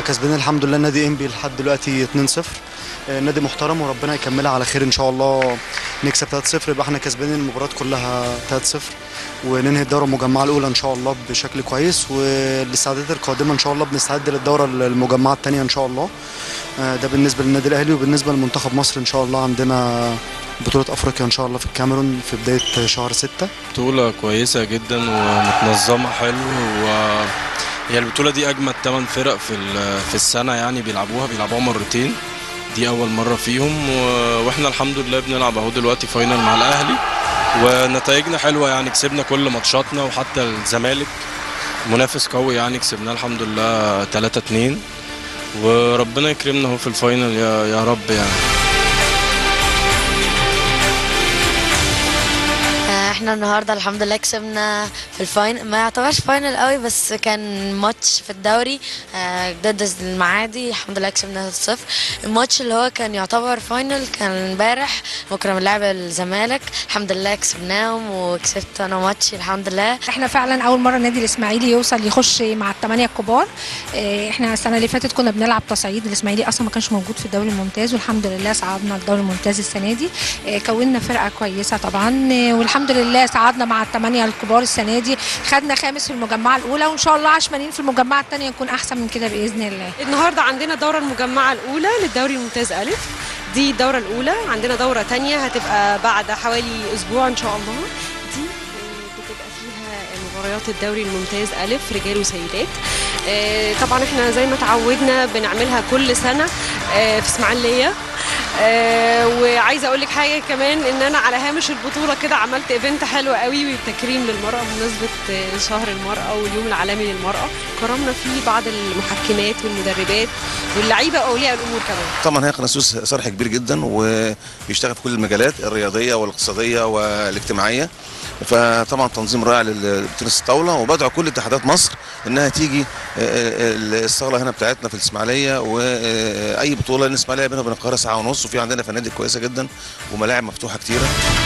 كسبانين الحمد لله نادي انبي لحد دلوقتي 2-0 آه، نادي محترم وربنا يكملها على خير ان شاء الله نكسب 3-0 يبقى احنا كسبانين المباريات كلها 3-0 وننهي الدوره المجمعه الاولى ان شاء الله بشكل كويس والاستعدادات القادمه ان شاء الله بنستعد للدوره المجمعه الثانيه ان شاء الله آه، ده بالنسبه للنادي الاهلي وبالنسبه لمنتخب مصر ان شاء الله عندنا بطوله افريقيا ان شاء الله في الكاميرون في بدايه شهر 6 بطولة كويسة جدا ومتنظمة حلو و هي البطولة دي أجمد 8 فرق في ال- في السنة يعني بيلعبوها بيلعبوها مرتين دي أول مرة فيهم و- وإحنا الحمد لله بنلعب أهو دلوقتي فاينل مع الأهلي ونتائجنا حلوة يعني كسبنا كل ماتشاتنا وحتى الزمالك منافس قوي يعني كسبناه الحمد لله 3 2 وربنا يكرمنا اهو في الفاينل يا يا رب يعني آه، احنا النهارده الحمد لله كسبنا في الفاينل ما يعتبرش فاينل قوي بس كان ماتش في الدوري آه، ضد المعادي الحمد لله كسبنا 0 الماتش اللي هو كان يعتبر فاينل كان امبارح بكره بنلعب الزمالك الحمد لله كسبناهم وكسبت انا ماتشي الحمد لله احنا فعلا اول مره النادي الاسماعيلي يوصل يخش مع الثمانيه الكبار اه، احنا السنه اللي فاتت كنا بنلعب تصعيد الاسماعيلي اصلا ما كانش موجود في الدوري الممتاز والحمد لله صعدنا الدوري الممتاز السنه دي اه، كونا فرقه كويسه طبعا اه، والحمد لله صعدنا مع الثمانيه الكبار السنه دي خدنا خامس في المجمعه الاولى وان شاء الله عشمانين في المجمعه الثانيه نكون احسن من كده باذن الله النهارده عندنا الدوره المجمعه الاولى للدوري الممتاز الف دي الدوره الاولى عندنا دوره تانية هتبقى بعد حوالي اسبوع ان شاء الله دي آه، بتبقى فيها مباريات الدوري الممتاز الف رجال وسيدات آه، طبعا احنا زي ما تعودنا بنعملها كل سنه آه، في اسماعيليه آه، وعايزه اقول لك حاجه كمان ان انا على هامش البطوله كده عملت ايفنت حلو قوي وتكريم للمراه بمناسبه آه، شهر المراه واليوم العالمي للمراه كرمنا فيه بعض المحكمات والمدربات واللعيبه واولياء الامور كمان طبعا هي قناه سويس صرح كبير جدا وبيشتغل في كل المجالات الرياضيه والاقتصاديه والاجتماعيه فطبعا تنظيم رائع لتنس الطاوله وبدعو كل اتحادات مصر انها تيجي آه، آه، الصاله هنا بتاعتنا في الاسماعيليه واي بطوله لان الاسماعيليه بينها وبين القاهره ساعه ونص وفي عندنا فنادق كويسه جدا وملاعب مفتوحه كتيره